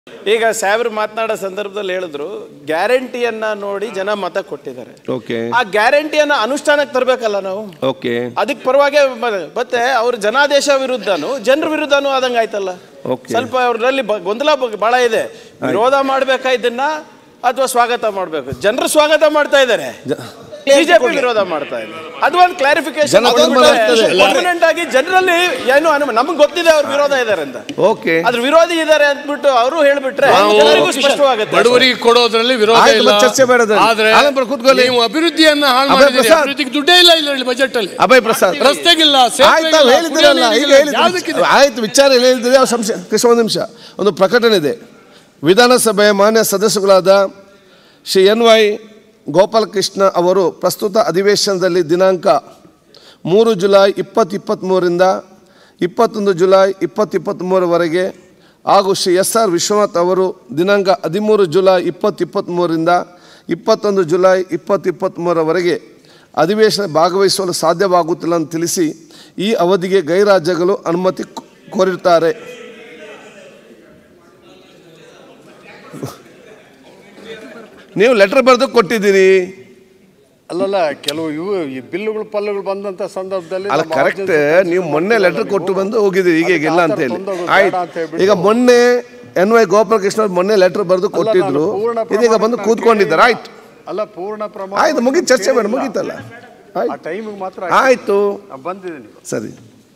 ಈಗ ಸಾಹೇಬ್ರು ಮಾತನಾಡೋ ಸಂದರ್ಭದಲ್ಲಿ ಹೇಳಿದ್ರು ಗ್ಯಾರಂಟಿಯನ್ನ ನೋಡಿ ಜನ ಮತ ಕೊಟ್ಟಿದ್ದಾರೆ ಓಕೆ ಆ ಗ್ಯಾರಂಟಿಯನ್ನ ಅನುಷ್ಠಾನಕ್ಕೆ ತರಬೇಕಲ್ಲ ನಾವು ಓಕೆ ಅದಕ್ಕೆ ಪರವಾಗಿ ಮ- ಮತ್ತೆ ಅವ್ರ ಜನಾದೇಶ ವಿರುದ್ಧನು ಜನರ ವಿರುದ್ಧನೂ ಆದಂಗೆ ಆಯ್ತಲ್ಲ Okay. ಸ್ವಲ್ಪ ಅವ್ರಲ್ಲಿ ಬ- ಗೊಂದಲ ಬ- ಬಹಳ ಇದೆ ವಿರೋಧ ಮಾಡ್ಬೇಕಾ ಇದನ್ನ ಅಥವಾ ಸ್ವಾಗತ ಮಾಡ್ಬೇಕು ಜನರು ಸ್ವಾಗತ ಮಾಡ್ತಾ ಇದ್ದಾರೆ ಬಿಜೆಪಿ ವಿರೋಧ ಮಾಡ್ತಾ ಇದೆ ಅದು ಒಂದು ಕ್ಲಾರಿಫಿಕೇಶನ್ ಜನಧರ್ಮ ಆಗ್ತದೆ. ಆಗಿ ಜನರಲ್ಲಿ ಏನು ಅನುಮ ನಮ್ಗೆ ಗೊತ್ತಿದೆ ಅವ್ರ ವಿರೋಧ ಇದ್ದಾರೆ ಅಂತ ಓಕೆ ಅದ್ರ ವಿರೋಧಿ ಇದ್ದಾರೆ ಅಂದ್ಬಿಟ್ಟು ಅವರು ಹೇಳ್ಬಿಟ್ರೆ ನಾವು ಜನರಿಗೂ ಸ್ಪಷ್ಟವಾಗುತ್ತೆ ಬಡವರಿಗೆ ಕೊಡೋದ್ರಲ್ಲಿ ವಿರೋಧ ಆಯ್ತು, ಇಲ್ಲ ಮತ್ತೆ ಚರ್ಚೆ ಬೇಡ ಅದ್ರಲ್ಲಿ. ಆದ್ರೆ ಆನಂತರ ಕೂತ್ಕೊಳ್ಳಿ. ನೀವು ಅಭಿವೃದ್ಧಿಯನ್ನ ಹಾಳು ಅಭಯ್ ಮಾಡಿದ್ದೀರಿ ಪ್ರಸಾದ್. ಅಭಿವೃದ್ಧಿಗೆ ದುಡ್ಡೇ ಇಲ್ಲ ಇಲ್ಲ ಬಜೆಟ್ ಅಲ್ಲಿ ಅಭಯ್ ಪ್ರಸಾದ್ ರಸ್ತೆಗಿಲ್ಲ ಆಯ್ತು ಸೇತುವೆಗಿಲ್ಲ, ತಾವು ಹೇಳಿದ್ರಲ್ಲ ಕುಡಿಯೋ ಈಗ ನೀರಿಗಿಲ್ಲ, ಯಾವುದಕ್ಕಿದೆ? ಹೇಳಿದ್ರು ಆಯ್ತು ವಿಚಾರ ಏನು ಹೇಳಿದ್ರೆ ಯಾವ ಸಂಶಯ ಕೃಷ್ಣ ಒಂದು ನಿಮಿಷ ಒಂದು ಪ್ರಕಟಣೆ ಇದೆ ವಿಧಾನಸಭೆಯ ಮಾನ್ಯ ಸದಸ್ಯಗಳಾದ ಶ್ರೀ ಎನ್ ವೈ ಗೋಪಾಲಕೃಷ್ಣ ಅವರು ಪ್ರಸ್ತುತ ಅಧಿವೇಶನದಲ್ಲಿ ದಿನಾಂಕ ಮೂರು ಜುಲೈ ಇಪ್ಪತ್ತು ಇಪ್ಪತ್ತ್ಮೂರರಿಂದ ಇಪ್ಪತ್ತೊಂದು ಜುಲೈ ಇಪ್ಪತ್ತು ಇಪ್ಪತ್ತ್ಮೂರವರೆಗೆ ಹಾಗೂ ಶ್ರೀ ಎಸ್ ಆರ್ ವಿಶ್ವನಾಥ್ ಅವರು ದಿನಾಂಕ ಹದಿಮೂರು ಜುಲೈ ಇಪ್ಪತ್ತು ಇಪ್ಪತ್ತ್ಮೂರರಿಂದ ಇಪ್ಪತ್ತೊಂದು ಜುಲೈ ಇಪ್ಪತ್ತು ಇಪ್ಪತ್ತ್ಮೂರವರೆಗೆ ಅಧಿವೇಶನ ಭಾಗವಹಿಸಲು ಸಾಧ್ಯವಾಗುತ್ತಿಲ್ಲ ಅಂತ ತಿಳಿಸಿ ಈ ಅವಧಿಗೆ ಗೈರಾಜ್ಯಗಳು ಅನುಮತಿ ಕೋ- ಕೋರಿರ್ತಾರೆ ನೀವು ಲೆಟರ್ ಬರೆದು ಕೊಟ್ಟಿದ್ದೀರಿ ಅಲ್ಲಲ್ಲ ಕೆಲವು ಇವು ಈ ಬಿಲ್ಲುಗಳು ಪಲ್ಲುಗಳು ಬಂದಂತ ಸಂದರ್ಭದಲ್ಲಿ ಅಲ್ಲ ನಮ್ಮ ಕರೆಕ್ಟ್ urgency ನೀವು ಮೊನ್ನೆ ಲೆಟರ್ ಕೊಟ್ಟು ಬಂದು ಹೋಗಿದ್ದೀರಿ ಈಗ ಅದಕ್ಕೆ ಇಲ್ಲ ಆ ಅಂತ ಥರ ಹೇಳಿ ತೊಂದೋಗೋದು ಬೇಡ ಆಯ್ತು ಅಂತ ಹೇಳ್ಬಿಟ್ಟು. ಈಗ ಮೊನ್ನೆ ಎನ್ ವೈ ಗೋಪಾಲಕೃಷ್ಣ ಅವ್ರು ಮೊನ್ನೆ ಲೆಟರ್ ಬರೆದು ಕೊಟ್ಟಿದ್ರು ಪೂರ್ಣ ಇದೀಗ ಬಂದು ಪ್ರಮಾಣಕ್ಕೆ ಕೂತ್ಕೊಂಡಿದ್ದಾರೆ ಆಯ್ತು ಅಲ್ಲ ಪೂರ್ಣ ಪ್ರಮಾಣ ಆಯ್ತು ಮುಗೀತು ಚರ್ಚೆ ಬೇಡ ಮುಗೀತಲ್ಲ ಆ ಆಯ್ತು ಟೈಮಿಗೆ ಮಾತ್ರ ಆಯ್ತು ನಾನ್ ಬಂದಿದ್ದೀನಿ ಸರಿ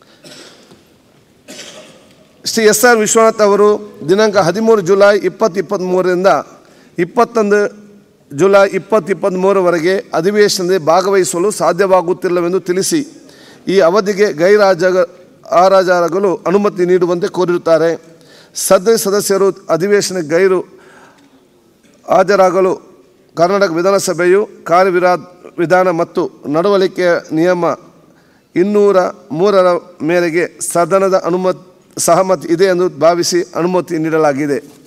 ಶ್ರೀ ಎಸ್ ಆರ್ ವಿಶ್ವನಾಥ್ ಅವರು ದಿನಾಂಕ ಹದಿಮೂರು ಜುಲೈ ಇಪ್ಪತ್ತು ಇಪ್ಪತ್ತ್ಮೂರರಿಂದ ಇಪ್ಪತ್ತೊಂದು ಜುಲೈ ಇಪ್ಪತ್ತು ಇಪ್ಪತ್ತ್ಮೂರವರೆಗೆ ಅಧಿವೇಶನದಲ್ಲಿ ಭಾಗವಹಿಸಲು ಸಾಧ್ಯವಾಗುತ್ತಿಲ್ಲವೆಂದು ತಿಳಿಸಿ ಈ ಅವಧಿಗೆ ಗೈರಾಜ ಆರಾಜಾರಗಳು ಅನುಮತಿ ನೀಡುವಂತೆ ಕೋರಿರುತ್ತಾರೆ ಸದಸ್ಯ ಸದಸ್ಯರು ಅಧಿವೇಶನಕ್ಕೆ ಗೈರು ಹಾಜರಾಗಲು ಕರ್ನಾಟಕ ವಿಧಾನಸಭೆಯು ಕಾರ್ಯವಿರಾ ವಿಧಾನ ಮತ್ತು ನಡವಳಿಕೆಯ ನಿಯಮ ಇನ್ನೂರ ಮೂರರ ಮೇರೆಗೆ ಸದನದ ಅನುಮತಿ ಸಹಮತಿ ಇದೆ ಎಂದು ಭಾವಿಸಿ ಅನುಮತಿ ನೀಡಲಾಗಿದೆ